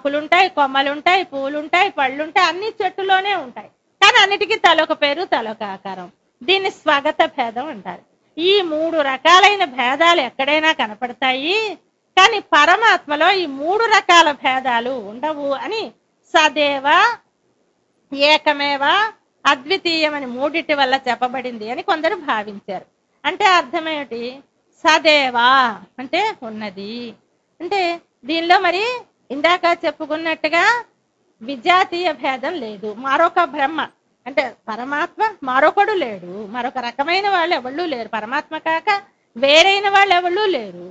ఆకులుంటాయి కొమ్మలుంటాయి పూలుంటాయి పళ్ళుంటాయి అన్ని చెట్టులోనే ఉంటాయి కానీ అన్నిటికీ తలొక పేరు తలొక ఆకారం దీన్ని స్వాగత భేదం అంటారు ఈ మూడు రకాలైన భేదాలు ఎక్కడైనా కనపడతాయి కానీ పరమాత్మలో ఈ మూడు రకాల భేదాలు ఉండవు అని సదేవ ఏకమేవ అద్వితీయమని మూడిటి వల్ల చెప్పబడింది అని కొందరు భావించారు అంటే అర్థమేమిటి సదేవా అంటే ఉన్నది అంటే దీనిలో మరి ఇందాక చెప్పుకున్నట్టుగా విజాతీయ భేదం లేదు మరొక బ్రహ్మ అంటే పరమాత్మ మరొకడు లేడు మరొక రకమైన వాళ్ళు ఎవళ్ళు లేరు పరమాత్మ కాక వేరైన వాళ్ళు ఎవళ్ళు లేరు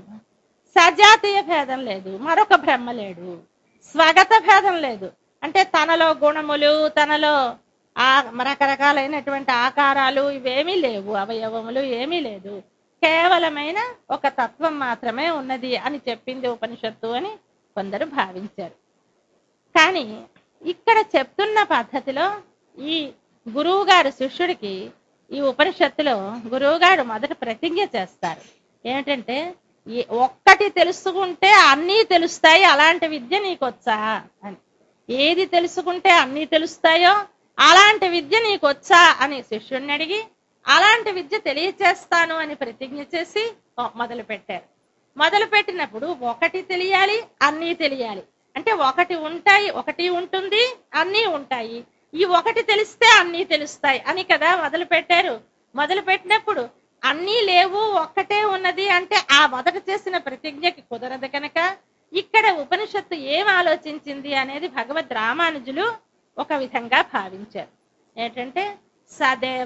సజాతీయ భేదం లేదు మరొక బ్రహ్మ లేడు స్వగత భేదం లేదు అంటే తనలో గుణములు తనలో ఆ రకరకాలైనటువంటి ఆకారాలు ఇవేమీ లేవు అవయవములు ఏమీ లేదు కేవలమైన ఒక తత్వం మాత్రమే ఉన్నది అని చెప్పింది ఉపనిషత్తు అని కొందరు భావించారు కానీ ఇక్కడ చెప్తున్న పద్ధతిలో ఈ గురువు గారు శిష్యుడికి ఈ ఉపనిషత్తులో గురువు గారు మొదట ప్రతిజ్ఞ చేస్తారు ఏమిటంటే ఈ ఒక్కటి తెలుసుకుంటే అన్నీ తెలుస్తాయి అలాంటి విద్య నీకు వచ్చా అని ఏది తెలుసుకుంటే అన్నీ తెలుస్తాయో అలాంటి విద్య నీకు వచ్చా అని శిష్యుడిని అడిగి అలాంటి విద్య తెలియచేస్తాను అని ప్రతిజ్ఞ చేసి మొదలు పెట్టారు మొదలు పెట్టినప్పుడు ఒకటి తెలియాలి అన్నీ తెలియాలి అంటే ఒకటి ఉంటాయి ఒకటి ఉంటుంది అన్నీ ఉంటాయి ఈ ఒకటి తెలిస్తే అన్నీ తెలుస్తాయి అని కదా మొదలు పెట్టారు మొదలు పెట్టినప్పుడు అన్నీ లేవు ఒక్కటే ఉన్నది అంటే ఆ మొదట చేసిన ప్రతిజ్ఞకి కుదరదు కనుక ఇక్కడ ఉపనిషత్తు ఏం ఆలోచించింది అనేది భగవద్ రామానుజులు ఒక విధంగా భావించారు ఏంటంటే సదేవ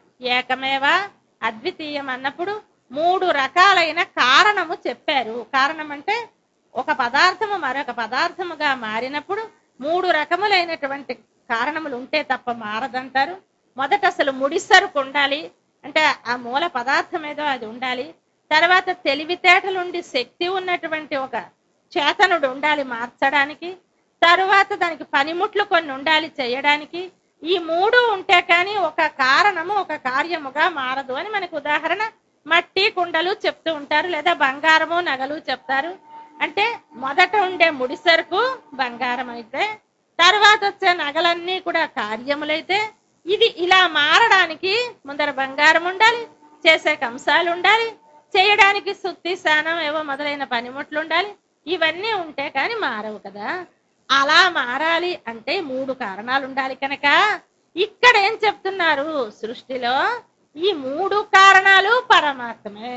ఏకమేవ అద్వితీయం అన్నప్పుడు మూడు రకాలైన కారణము చెప్పారు కారణం అంటే ఒక పదార్థము మరొక పదార్థముగా మారినప్పుడు మూడు రకములైనటువంటి కారణములు ఉంటే తప్ప మారదంటారు మొదట అసలు ముడిసరుకు ఉండాలి అంటే ఆ మూల పదార్థం ఏదో అది ఉండాలి తర్వాత తెలివితేటలుండి శక్తి ఉన్నటువంటి ఒక చేతనుడు ఉండాలి మార్చడానికి తరువాత దానికి పనిముట్లు కొన్ని ఉండాలి చేయడానికి ఈ మూడు ఉంటే కానీ ఒక కారణము ఒక కార్యముగా మారదు అని మనకు ఉదాహరణ మట్టి కుండలు చెప్తూ ఉంటారు లేదా బంగారము నగలు చెప్తారు అంటే మొదట ఉండే ముడిసరుకు బంగారం అయితే తర్వాత వచ్చే నగలన్నీ కూడా కార్యములైతే ఇది ఇలా మారడానికి ముందర బంగారం ఉండాలి చేసే కంసాలు ఉండాలి చేయడానికి సుత్తి శానం ఏవో మొదలైన పనిముట్లు ఉండాలి ఇవన్నీ ఉంటే కానీ మారవు కదా అలా మారాలి అంటే మూడు కారణాలు ఉండాలి కనుక ఇక్కడ ఏం చెప్తున్నారు సృష్టిలో ఈ మూడు కారణాలు పరమాత్మే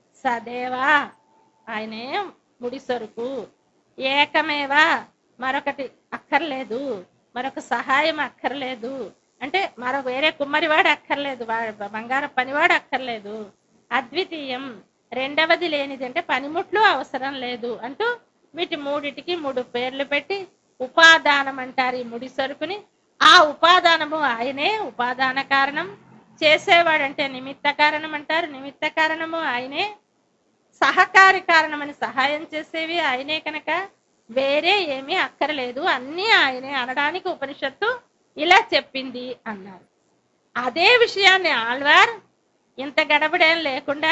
సదేవా ఆయనే ముడిసరుకు ఏకమేవా మరొకటి అక్కర్లేదు మరొక సహాయం అక్కర్లేదు అంటే మరో వేరే కుమ్మరివాడు అక్కర్లేదు వా- బంగారం పనివాడు అక్కర్లేదు అద్వితీయం రెండవది లేనిది అంటే పనిముట్లు అవసరం లేదు అంటూ వీటి మూడిటికి మూడు పేర్లు పెట్టి ఉపాదానం అంటారు ఈ ముడి సరుకుని ఆ ఉపాదానము ఆయనే ఉపాదాన కారణం చేసేవాడంటే నిమిత్త కారణం అంటారు నిమిత్త కారణము ఆయనే సహకారి కారణమని సహాయం చేసేవి ఆయనే కనుక వేరే ఏమీ అక్కర్లేదు అన్నీ ఆయనే అనడానికి ఉపనిషత్తు ఇలా చెప్పింది అన్నారు అదే విషయాన్ని ఆళ్వార్ ఇంత గడబడేం లేకుండా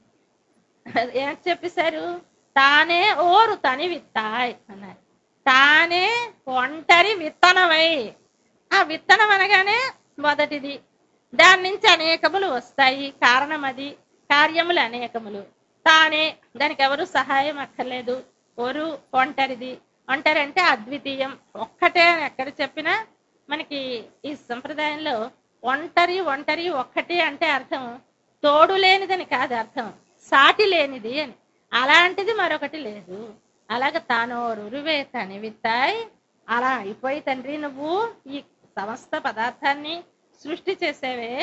ఏం చెప్పేశారు తానే ఓరు తని విత్తాయ్ అన్నారు తానే ఒంటరి విత్తనమై ఆ విత్తనం అనగానే మొదటిది దాని నుంచి అనేకములు వస్తాయి కారణం అది కార్యములు అనేకములు తానే దానికి ఎవరు సహాయం అక్కర్లేదు ఒరు ఒంటరిది ఒంటరి అంటే అద్వితీయం ఒక్కటే అని ఎక్కడ చెప్పినా మనకి ఈ సంప్రదాయంలో ఒంటరి ఒంటరి ఒక్కటి అంటే అర్థం తోడు లేనిదని కాదు అర్థం సాటి లేనిది అని అలాంటిది మరొకటి లేదు అలాగ తాను రురువే తని విత్తాయి అలా అయిపోయి తండ్రి నువ్వు ఈ సమస్త పదార్థాన్ని సృష్టి చేసేవే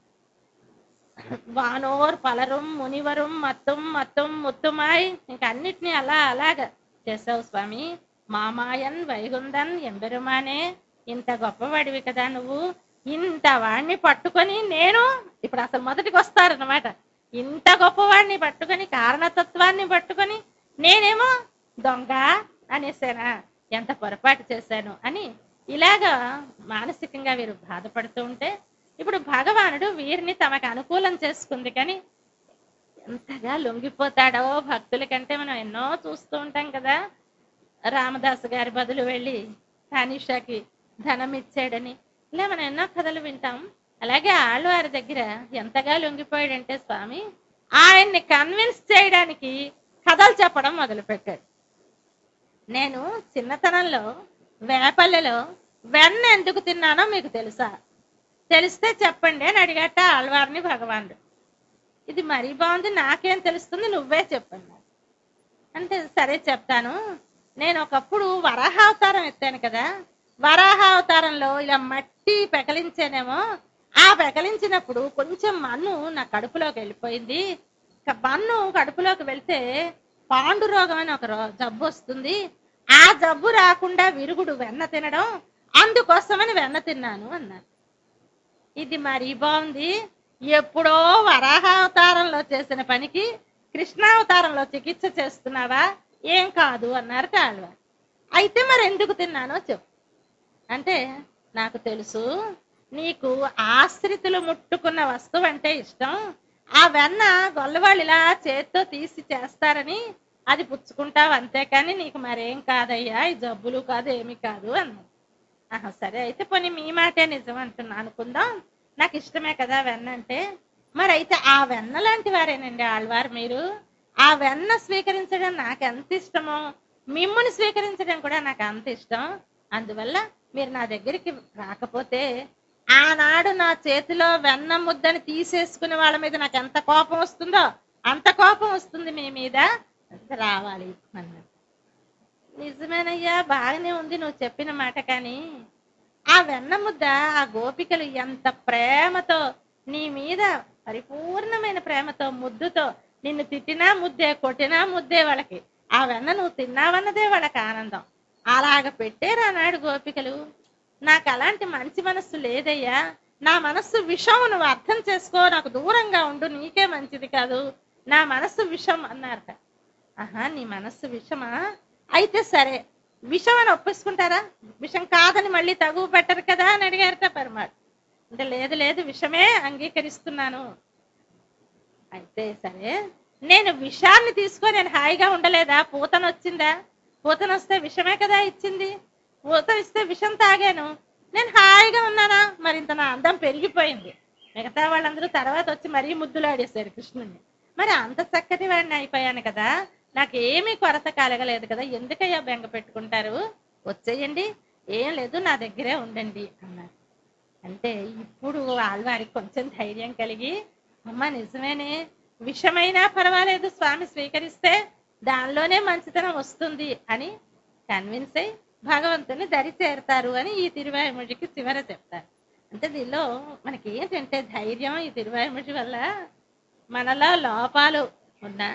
వానోర్ పలரும் మునివరం మత్తం మత్తం ముత్తుమాయ్ ఇంక అన్నిటినీ అలా అలాగ చేసావు స్వామి మామాయన్ వైగుందన్ ఎంబెరుమానే ఇంత గొప్పవాడివి కదా నువ్వు ఇంత వాడిని పట్టుకొని నేను ఇప్పుడు అసలు మొదటికి వస్తారనమాట ఇంత గొప్పవాడిని పట్టుకొని కారణతత్వాన్ని పట్టుకొని నేనేమో దొంగ అనేసానా ఎంత పొరపాటు చేశాను అని ఇలాగా మానసికంగా వీరు బాధపడుతూ ఉంటే ఇప్పుడు భగవానుడు వీరిని తమకు అనుకూలం చేసుకుంది కానీ ఎంతగా లొంగిపోతాడో భక్తుల కంటే మనం ఎన్నో చూస్తూ ఉంటాం కదా రామదాసు గారి బదులు వెళ్ళి తానిషాకి ధనం ఇచ్చాడని ఇలా మనం ఎన్నో కథలు వింటాం అలాగే ఆళ్ళవారి దగ్గర ఎంతగా లొంగిపోయాడంటే స్వామి ఆయన్ని కన్విన్స్ చేయడానికి కథలు చెప్పడం మొదలుపెట్టాడు నేను చిన్నతనంలో వేపల్లెలో వెన్న ఎందుకు తిన్నానో మీకు తెలుసా తెలిస్తే చెప్పండి అని అడిగట ఆళ్వారిని భగవానుడు ఇది మరీ బాగుంది నాకేం తెలుస్తుంది నువ్వే చెప్పండి నాకు. అంటే సరే చెప్తాను నేను ఒకప్పుడు వరాహావతారం ఎత్తాను కదా వరాహావతారంలో ఇలా మట్టి పెకలించానేమో ఆ పెకలించినప్పుడు కొంచెం మన్ను నా కడుపులోకి వెళ్ళిపోయింది ఇక మన్ను కడుపులోకి వెళ్తే పాండురోగం అని ఒక రో- జబ్బు వస్తుంది ఆ జబ్బు రాకుండా విరుగుడు వెన్న తినడం అందుకోసమని వెన్న తిన్నాను అన్నారు ఇది మరీ బాగుంది ఎప్పుడో వరాహావతారంలో చేసిన పనికి కృష్ణావతారంలో చికిత్స చేస్తున్నావా ఏం కాదు అన్నారు కాళ్ళవారు అయితే మరి ఎందుకు తిన్నానో చెప్పు అంటే నాకు తెలుసు నీకు ఆశ్రితులు ముట్టుకున్న వస్తువు అంటే ఇష్టం ఆ వెన్న గొల్లవాళ్ళు ఇలా చేత్తో తీసి చేస్తారని అది పుచ్చుకుంటావు అంతేకాని నీకు మరేం కాదయ్యా ఈ జబ్బులు కాదు ఏమి కాదు అన్నది ఆహా సరే అయితే పోనీ మీ మాటే నిజం అంటున్నా అనుకుందాం నాకు ఇష్టమే కదా వెన్న అంటే మరి అయితే ఆ వెన్న లాంటి వారేనండి ఆళ్వారు మీరు ఆ వెన్న స్వీకరించడం నాకు ఎంత ఇష్టమో మిమ్మల్ని స్వీకరించడం కూడా నాకు అంత ఇష్టం అందువల్ల మీరు నా దగ్గరికి రాకపోతే ఆనాడు నా చేతిలో వెన్న ముద్దని తీసేసుకునే వాళ్ళ మీద నాకు ఎంత కోపం వస్తుందో అంత కోపం వస్తుంది మీ మీద రావాలి అన్నారు నిజమేనయ్యా బాగానే ఉంది నువ్వు చెప్పిన మాట కానీ ఆ వెన్న ముద్ద ఆ గోపికలు ఎంత ప్రేమతో నీ మీద పరిపూర్ణమైన ప్రేమతో ముద్దుతో నిన్ను తిట్టినా ముద్దే కొట్టినా ముద్దే వాళ్ళకి ఆ వెన్న నువ్వు తిన్నావన్నదే వాళ్ళకి ఆనందం అలాగ పెట్టారు ఆనాడు గోపికలు నాకు అలాంటి మంచి మనస్సు లేదయ్యా నా మనస్సు విషం నువ్వు అర్థం చేసుకో నాకు దూరంగా ఉండు నీకే మంచిది కాదు నా మనస్సు విషం అన్నారట ఆహా నీ మనస్సు విషమా అయితే సరే విషం అని ఒప్పేసుకుంటారా విషం కాదని మళ్ళీ తగువ పెట్టరు కదా అని అడిగారట పరమాడు అంటే లేదు లేదు విషమే అంగీకరిస్తున్నాను అయితే సరే నేను విషాన్ని తీసుకొని నేను హాయిగా ఉండలేదా పూతన వచ్చిందా పూతన వస్తే విషమే కదా ఇచ్చింది పూత ఇస్తే విషం తాగాను నేను హాయిగా ఉన్నానా మరి ఇంత నా అందం పెరిగిపోయింది మిగతా వాళ్ళందరూ తర్వాత వచ్చి మరీ ముద్దులాడేశారు కృష్ణుని మరి అంత చక్కటి వాడిని అయిపోయాను కదా నాకు ఏమీ కొరత కలగలేదు కదా ఎందుకయ్యా బెంగ పెట్టుకుంటారు వచ్చేయండి ఏం లేదు నా దగ్గరే ఉండండి అన్నారు అంటే ఇప్పుడు ఆళ్వారికి కొంచెం ధైర్యం కలిగి అమ్మ నిజమేనే విషమైనా పర్వాలేదు స్వామి స్వీకరిస్తే దానిలోనే మంచితనం వస్తుంది అని కన్విన్స్ అయి భగవంతుని దరి చేరుతారు అని ఈ తిరువాయుముడికి చివర చెప్తారు అంటే దీనిలో మనకి ఏంటంటే ధైర్యం ఈ తిరువాయుముడి వల్ల మనలో లోపాలు ఉన్నా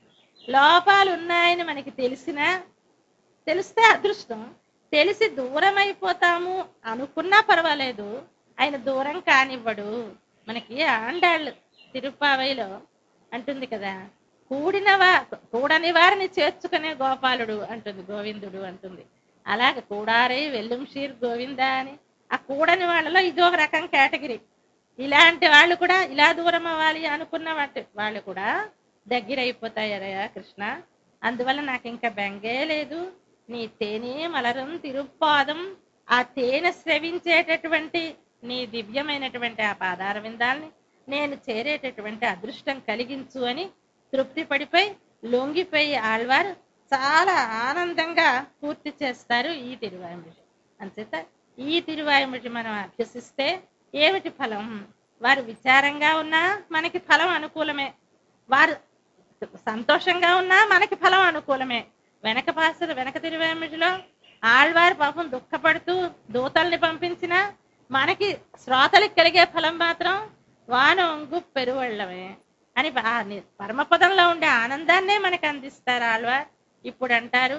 లోపాలు ఉన్నాయని మనకి తెలిసినా తెలిస్తే అదృష్టం తెలిసి దూరం అయిపోతాము అనుకున్నా పర్వాలేదు ఆయన దూరం కానివ్వడు మనకి ఆండాళ్ళు తిరుపావైలో అంటుంది కదా కూడిన వా కూడని వారిని చేర్చుకునే గోపాలుడు అంటుంది గోవిందుడు అంటుంది అలాగే కూడారే వెల్లుం షీర్ గోవింద అని ఆ కూడని వాళ్ళలో ఇది ఒక రకం కేటగిరీ ఇలాంటి వాళ్ళు కూడా ఇలా దూరం అవ్వాలి అనుకున్న వాటి వాళ్ళు కూడా దగ్గర అయిపోతాయరయ్యా కృష్ణ అందువల్ల నాకు ఇంకా బెంగే లేదు నీ తేనె మలరం తిరుపాదం ఆ తేనె స్రవించేటటువంటి నీ దివ్యమైనటువంటి ఆ పాదార విందాల్ని నేను చేరేటటువంటి అదృష్టం కలిగించు అని తృప్తి పడిపోయి లొంగిపోయి ఆళ్వారు చాలా ఆనందంగా పూర్తి చేస్తారు ఈ తిరువాయుముడి అంచేత ఈ తిరువాయుముడి మనం అభ్యసిస్తే ఏమిటి ఫలం వారు విచారంగా ఉన్నా మనకి ఫలం అనుకూలమే వారు సంతోషంగా ఉన్నా మనకి ఫలం అనుకూలమే వెనక పాసలు వెనక తిరువేమిడిలో ఆళ్వారు పాపం దుఃఖపడుతూ దూతల్ని పంపించిన మనకి శ్రోతలకు కలిగే ఫలం మాత్రం వానొంగు పెరువళ్ళమే అని ఆ ని- పరమపదంలో ఉండే ఆనందాన్నే మనకు అందిస్తారు ఆళ్వార్ ఇప్పుడు అంటారు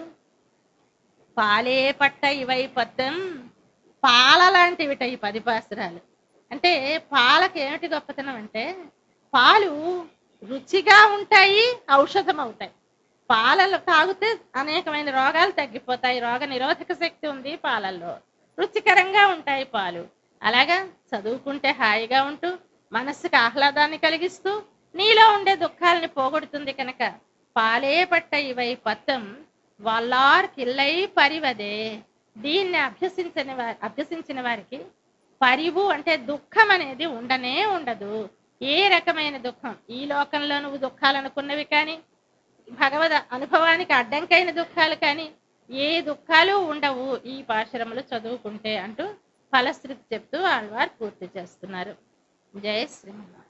పాలే పట్ట ఇవై పద్దం పాల లాంటివిట ఈ పది పాసురాలు అంటే పాలకి ఏమిటి గొప్పతనం అంటే పాలు రుచిగా ఉంటాయి ఔషధం అవుతాయి పాలలు తాగితే అనేకమైన రోగాలు తగ్గిపోతాయి రోగ నిరోధక శక్తి ఉంది పాలల్లో రుచికరంగా ఉంటాయి పాలు అలాగా చదువుకుంటే హాయిగా ఉంటూ మనస్సుకు ఆహ్లాదాన్ని కలిగిస్తూ నీలో ఉండే దుఃఖాలని పోగొడుతుంది కనుక పాలే పట్ట ఇవై పత్తం వల్లార్ కిల్లై పరివదే దీన్ని అభ్యసించని వారి అభ్యసించిన వారికి పరివు అంటే దుఃఖం అనేది ఉండనే ఉండదు ఏ రకమైన దుఃఖం ఈ లోకంలో నువ్వు దుఃఖాలు అనుకున్నవి కానీ భగవద్ అనుభవానికి అడ్డంకైన దుఃఖాలు కానీ ఏ దుఃఖాలు ఉండవు ఈ పాశరములు చదువుకుంటే అంటూ ఫలశ్రుతి చెప్తూ ఆళ్వారు పూర్తి చేస్తున్నారు జయ శ్రీమన్నారాయణ